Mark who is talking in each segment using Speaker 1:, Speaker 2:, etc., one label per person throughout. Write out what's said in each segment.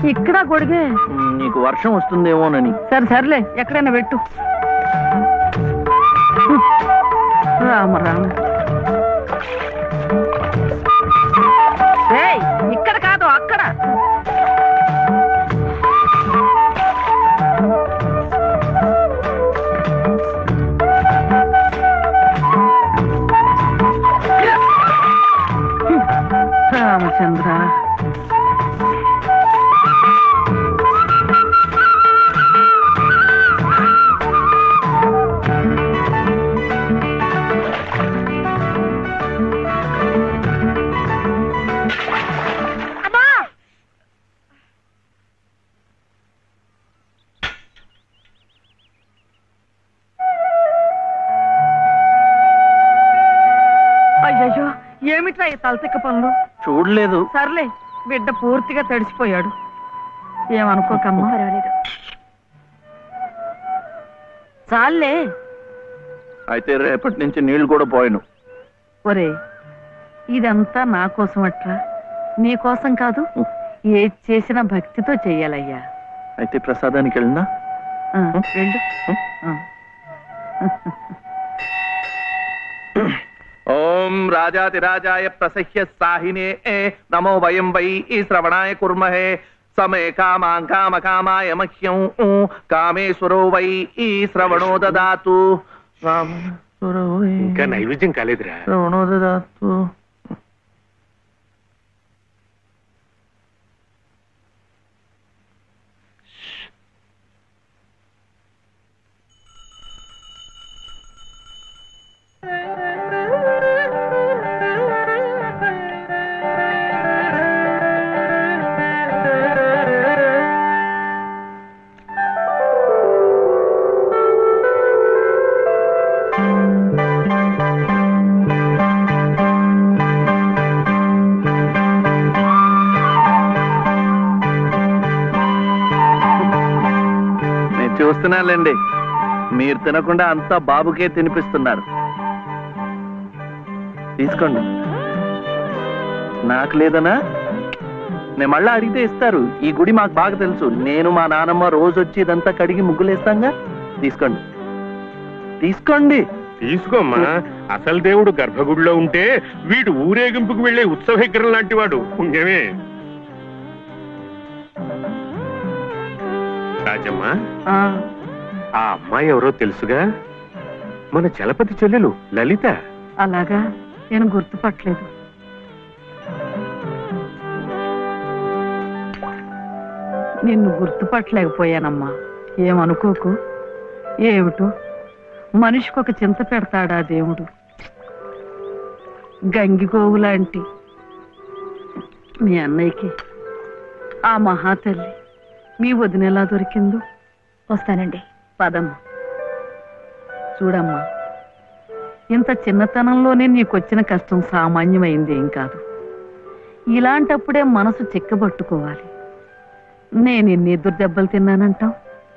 Speaker 1: ఇక్కడ గొడిగే
Speaker 2: ఉమ్, నీకు వర్షం వస్తుందేమోనని
Speaker 1: సరే సర్లే ఎక్కడైనా పెట్టు రామ రామ ఏయ్, ఇక్కడ కాదు అక్కడ రామచంద్ర అయ్యయ్యో ఏమిట్రా ఈ తలతిక్క పనులు
Speaker 2: చూడలేదు
Speaker 1: సర్లే బిడ్డ పూర్తిగా తడిసిపోయాడు ఏమనుకోకమ్మా
Speaker 3: పర్వాలేదు
Speaker 1: చాలే
Speaker 2: అయితే రేపటి నుంచి నీళ్లు కూడా పోయను
Speaker 1: ఒరే ఇదంతా నా కోసం అట్లా నీ కోసం కాదు ఏది చేసినా భక్తితో చెయ్యాలయ్యా
Speaker 2: అయితే ప్రసాదానికి వెళ్ళినా
Speaker 1: ఆ, వెళ్ళు ఆ.
Speaker 2: ఓం రాజాతిరాజాయ ప్రసహ్య సాహినే నమో వయం వై ఈ శ్రవణాయ కుర్మహే సమే కామాం కామ కామాయ మహ్యం ఊ, కామేశ్వరో వై ఈ శ్రవణో దదాతు రామేశ్వరో వై
Speaker 4: ఇంకా నైవేద్యం కాలేదురా
Speaker 2: శ్రవణో దదాతు నేను చూస్తున్నానులేండి మీరు తినకుండా అంతా బాబుకే తినిపిస్తున్నారు తీసుకోండి నాకు లేదనా నేను మళ్ళా అడిగితే ఇస్తారు ఈ గుడి మాకు బాగా తెలుసు నేను మా నానమ్మ రోజు వచ్చి ఇదంతా కడిగి ముగ్గులేస్తాంగా తీసుకోండి తీసుకోండి
Speaker 4: తీసుకోమ్మా అసలు దేవుడు గర్భగుడిలో ఉంటే వీడు ఊరేగింపుకు వెళ్లే ఉత్సవ విగ్రహం లాంటి వాడు పుణ్యమే రాజమ్మా
Speaker 1: ఆ,
Speaker 4: ఆ అమ్మాయి ఎవరో తెలుసుగా మన చలపతి చెల్లెలు లలిత
Speaker 1: అలాగా నేను గుర్తుపట్టలేదు నిన్ను గుర్తుపట్టలేకపోయానమ్మా ఏమనుకోకు ఏమిటో మనిషికొక చింత పెడతాడా దేవుడు గంగిగోవు లాంటి మీ అన్నయ్యకి ఆ మహాతల్లి మీ వదిన ఎలా దొరికిందో
Speaker 3: వస్తానండి
Speaker 1: పదమ్మ చూడమ్మా ఇంత చిన్నతనంలోనే నీకొచ్చిన కష్టం సామాన్యమైంది ఏం కాదు ఇలాంటప్పుడే మనసు చిక్కబట్టుకోవాలి నేను ఎన్ని ఎదురు దెబ్బలు తిన్నానంటావు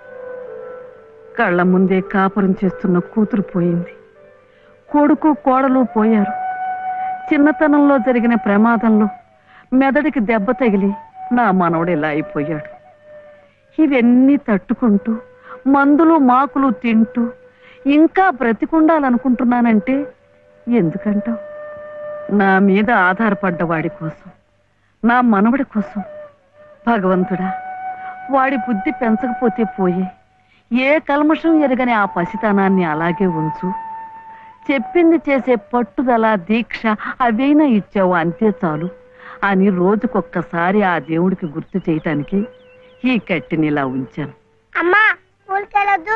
Speaker 1: కళ్ళ ముందే కాపురం చేస్తున్న కూతురు పోయింది కొడుకు కోడలు పోయారు చిన్నతనంలో జరిగిన ప్రమాదంలో మెదడికి దెబ్బ తగిలి నా మనవడు ఇలా అయిపోయాడు ఇవన్నీ తట్టుకుంటూ మందులు మాకులు తింటూ ఇంకా బ్రతికుండాలనుకుంటున్నానంటే ఎందుకంటావు నా మీద ఆధారపడ్డ వాడి కోసం నా మనవడి కోసం భగవంతుడా వాడి బుద్ధి పెంచకపోతే పోయే ఏ కల్మషం ఎరగని ఆ పసితనాన్ని అలాగే ఉంచు చెప్పింది చేసే పట్టుదల దీక్ష అవైనా ఇచ్చావు అంతే చాలు అని రోజుకొక్కసారి ఆ దేవుడికి గుర్తు చేయటానికి ఈ కట్టిని ఇలా ఉంచాను
Speaker 5: అమ్మా స్కూల్కి వెళ్ళొద్దు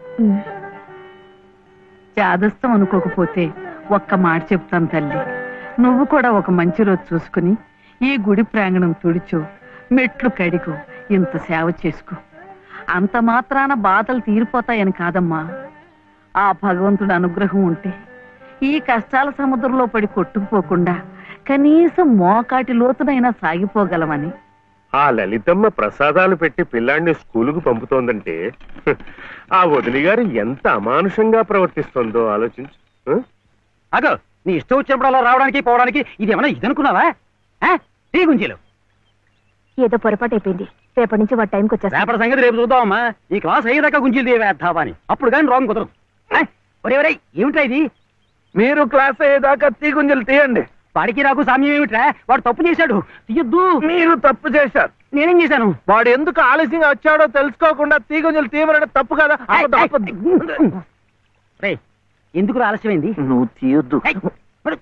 Speaker 1: చాదస్తం అనుకోకపోతే ఒక్క మాట చెప్తాను తల్లి నువ్వు కూడా ఒక మంచి రోజు చూసుకుని ఈ గుడి ప్రాంగణం తుడిచో మెట్లు కడిగో ఇంత సేవ చేసుకో అంత మాత్రాన బాధలు తీరిపోతాయని కాదమ్మా ఆ భగవంతుడి అనుగ్రహం ఉంటే ఈ కష్టాల సముద్రంలో పడి కొట్టుకుపోకుండా కనీసం మోకాటి లోతునైనా సాగిపోగలమని
Speaker 4: ఆ లలితమ్మ ప్రసాదాలు పెట్టి పిల్లాడిని స్కూలుకు పంపుతోందంటే హ్, ఆ వదిలి గారు ఎంత అమానుషంగా ప్రవర్తిస్తోందో ఆలోచించు హ?
Speaker 6: అగో నీ ఇష్టం వచ్చినప్పుడు అలా రావడానికి పోవడానికి ఇది ఏమన్నా ఇది అనుకున్నావా ఆ? టీ గుంజీలు
Speaker 3: ఏదో పొరపాటు అయిపోయింది రేపటి నుంచి వాడు టైంకి వచ్చేస్తా
Speaker 6: రేపటి సంగతి రేపు చూద్దామమ్మా ఈ క్లాస్ అయ్యేదాకా గుంజీలు వేద్దామా అని అప్పుడు కానీ రాంగ్ కుదరదు ఏయ్, ఒరే ఒరే ఏమిట్రా ఇది
Speaker 2: మీరు క్లాస్ అయ్యేదాకా తీగుంజలు తీయండి
Speaker 6: వాడికి నాకు సామ్యం ఏమిట్రా వాడు తప్పు చేశాడు తీయొద్దు
Speaker 2: మీరు తప్పు చేశారు
Speaker 6: నేనేం చేశాను
Speaker 2: వాడు ఎందుకు ఆలస్యంగా వచ్చాడో తెలుసుకోకుండా తీగుంజలు తీయమనడం తప్పు కదా ఆపొద్దు, ఆపొద్దు.
Speaker 6: రే ఎందుకు ఆలస్యమైంది
Speaker 2: నువ్వు తీయొద్దు
Speaker 6: ఏయ్, పడు.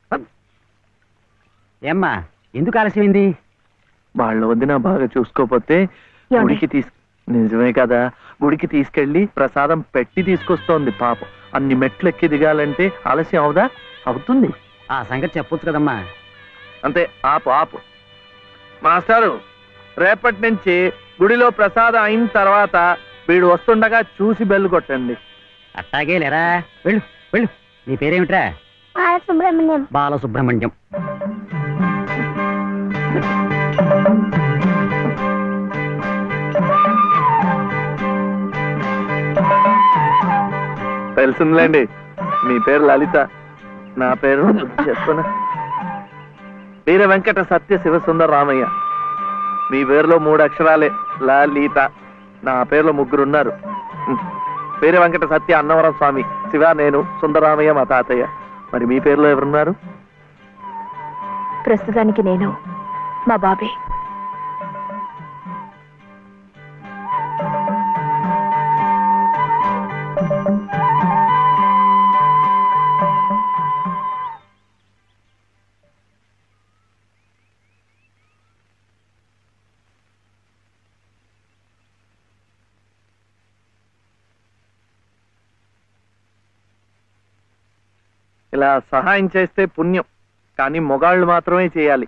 Speaker 6: ఏమ్మా ఎందుకు ఆలస్యమైంది
Speaker 2: వాళ్ళ వదిన బాగా చూసుకోపోతే
Speaker 3: ఏమండి?
Speaker 2: గుడికి తీసు నిజమే కదా గుడికి తీసుకెళ్లి ప్రసాదం పెట్టి తీసుకొస్తోంది పాపం అన్ని మెట్లు ఎక్కి దిగాలంటే ఆలస్యం అవుదా అవుతుంది
Speaker 6: ఆ సంగతి చెప్పొచ్చు కదమ్మా
Speaker 2: అంతే ఆపు ఆపు మాస్టారు రేపటి నుంచి గుడిలో ప్రసాదం అయిన తర్వాత వీడు వస్తుండగా చూసి బెల్లు కొట్టండి
Speaker 6: అట్టాగే లేరా వెళ్ళు వెళ్ళు నీ పేరేమిట్రా
Speaker 5: బాలసుబ్రహ్మణ్యం
Speaker 6: బాలసుబ్రహ్మణ్యం
Speaker 2: తెలిసిందిలేండి మీ పేరు లలిత నా పేరు చెప్పున వీర వెంకట సత్య శివ సుందర రామయ్య మీ పేరులో మూడు అక్షరాలే లలిత నా పేరులో ముగ్గురు ఉన్నారు హ్మ్. వీర వెంకట సత్య అన్నవరం స్వామి శివ నేను సుందరరామయ్య మా తాతయ్య మరి మీ పేరులో ఎవరున్నారు
Speaker 3: ప్రస్తుతానికి నేను మా బాబే
Speaker 2: ఇలా సహాయం చేస్తే పుణ్యం కానీ మొగాళ్ళు మాత్రమే చేయాలి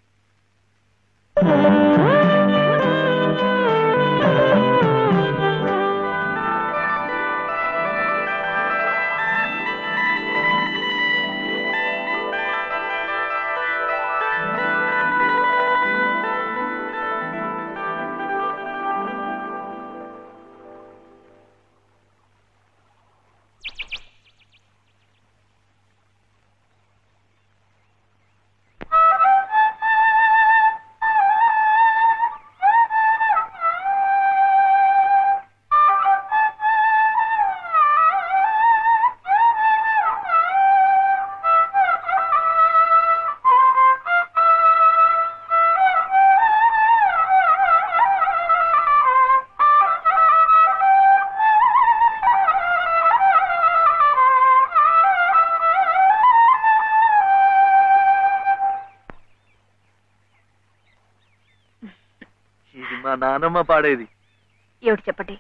Speaker 2: ఇది మా నానమ్మ పాడేది
Speaker 3: ఏమిటి చెప్పండి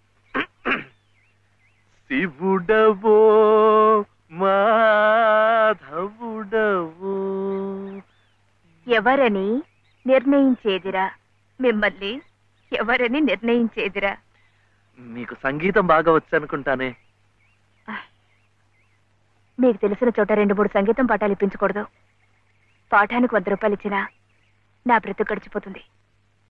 Speaker 2: శివుడవో మాధవుడవో
Speaker 3: ఎవరని నిర్ణయించేదిరా మిమ్మల్ని ఎవరని నిర్ణయించేదిరా
Speaker 2: మీకు సంగీతం బాగా వచ్చు అనుకుంటానే
Speaker 3: మీకు తెలిసిన చోట రెండు మూడు సంగీతం పాఠాలు ఇప్పించకూడదు పాఠానికి వంద రూపాయలు ఇచ్చినా నా బ్రతుకు గడిచిపోతుంది